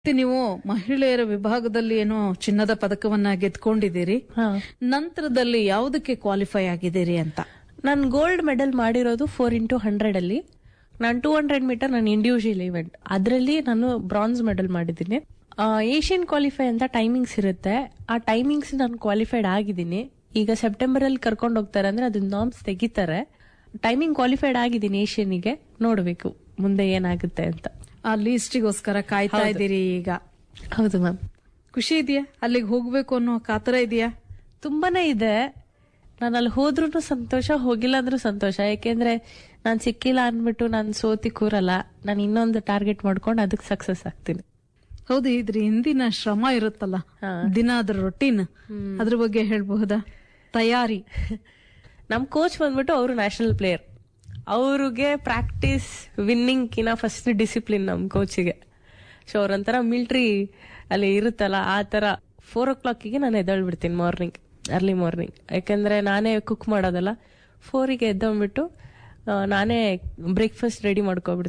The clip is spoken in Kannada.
ಮತ್ತೆ ನೀವು ಮಹಿಳೆಯರ ವಿಭಾಗದಲ್ಲಿ ಏನೋ ಚಿನ್ನದ ಪದಕವನ್ನ ಗೆದ್ಕೊಂಡಿದ್ದೀರಿ ಹಾ ನಂತರದಲ್ಲಿ ಯಾವುದಕ್ಕೆ ಕ್ವಾಲಿಫೈ ಆಗಿದ್ದೀರಿ ಅಂತ ನಾನು ಗೋಲ್ಡ್ ಮೆಡಲ್ ಮಾಡಿರೋದು ಫೋರ್ ಇಂಟು ಹಂಡ್ರೆಡ್ ಅಲ್ಲಿ ನಾನು ಟೂ ಹಂಡ್ರೆಡ್ ಮೀಟರ್ ನಾನು ಇಂಡಿವಿಜುವಲ್ ಇವೆಂಟ್ ಅದರಲ್ಲಿ ನಾನು ಬ್ರಾನ್ಸ್ ಮೆಡಲ್ ಮಾಡಿದ್ದೀನಿ ಏಷ್ಯನ್ ಕ್ವಾಲಿಫೈ ಅಂತ ಟೈಮಿಂಗ್ಸ್ ಇರುತ್ತೆ ಆ ಟೈಮಿಂಗ್ಸ್ ನಾನು ಕ್ವಾಲಿಫೈಡ್ ಆಗಿದ್ದೀನಿ ಈಗ ಸೆಪ್ಟೆಂಬರ್ ಅಲ್ಲಿ ಕರ್ಕೊಂಡು ಹೋಗ್ತಾರೆ ಅಂದ್ರೆ ಅದನ್ನ ನಾಮ್ಸ್ ತೆಗಿತಾರೆ ಟೈಮಿಂಗ್ ಕ್ವಾಲಿಫೈಡ್ ಆಗಿದ್ದೀನಿ ಏಷ್ಯನ್ಗೆ ನೋಡ್ಬೇಕು ಮುಂದೆ ಏನಾಗುತ್ತೆ ಅಂತ ಆ ಲೀಸ್ಟಿಗೋಸ್ಕರ ಕಾಯ್ತಾ ಇದ್ದೀರಿ ಈಗ ಹೌದು ಮ್ಯಾಮ್ ಖುಷಿ ಇದೆಯಾ ಅಲ್ಲಿಗೆ ಹೋಗ್ಬೇಕು ಅನ್ನೋ ಕಾತರ ಇದೆಯಾ ತುಂಬಾನೇ ಇದೆ ನಾನು ಅಲ್ಲಿ ಹೋದ್ರೂ ಸಂತೋಷ ಹೋಗಿಲ್ಲ ಅಂದ್ರೂ ಸಂತೋಷ ಯಾಕೆಂದ್ರೆ ನಾನು ಸಿಕ್ಕಿಲ್ಲ ಅಂದ್ಬಿಟ್ಟು ನಾನು ಸೋತಿ ಕೂರಲ್ಲ ನಾನು ಇನ್ನೊಂದು ಟಾರ್ಗೆಟ್ ಮಾಡ್ಕೊಂಡು ಅದಕ್ಕೆ ಸಕ್ಸಸ್ ಆಗ್ತೀನಿ ಹೌದು ಇದ್ರ ಹಿಂದಿನ ಶ್ರಮ ಇರುತ್ತಲ್ಲ ಹಾ. ದಿನ ಅದ್ರ ರೊಟೀನ್ ಅದ್ರ ಬಗ್ಗೆ ಹೇಳ್ಬಹುದಾ ತಯಾರಿ ನಮ್ ಕೋಚ್ ಬಂದ್ಬಿಟ್ಟು ಅವರು ನ್ಯಾಷನಲ್ ಪ್ಲೇಯರ್ ಅವ್ರಿಗೆ ಪ್ರಾಕ್ಟೀಸ್ ವಿನ್ನಿಂಗ್ ಕಿನ ಫಸ್ಟ್ ಡಿಸಿಪ್ಲಿನ್ ನಮ್ ಕೋಚಿಗೆ ಸೊ ಅವ್ರೊಂಥರ ಮಿಲ್ಟ್ರಿ ಅಲ್ಲಿ ಇರುತ್ತಲ್ಲ ಆ ತರ ಫೋರ್ ಓ ಕ್ಲಾಕಿಗೆ ನಾನು ಎದ್ದೇಳ್ಬಿಡ್ತೀನಿ ಮಾರ್ನಿಂಗ್ ಅರ್ಲಿ ಮಾರ್ನಿಂಗ್ ಯಾಕಂದ್ರೆ ನಾನೇ ಕುಕ್ ಮಾಡೋದಲ್ಲ ಫೋರಿಗೆ ಎದ್ದೊಂಬಿಟ್ಟು ಆ, ನಾನೇ ಬ್ರೇಕ್ಫಾಸ್ಟ್ ರೆಡಿ ಮಾಡ್ಕೊಬಿಡ್ತೀನಿ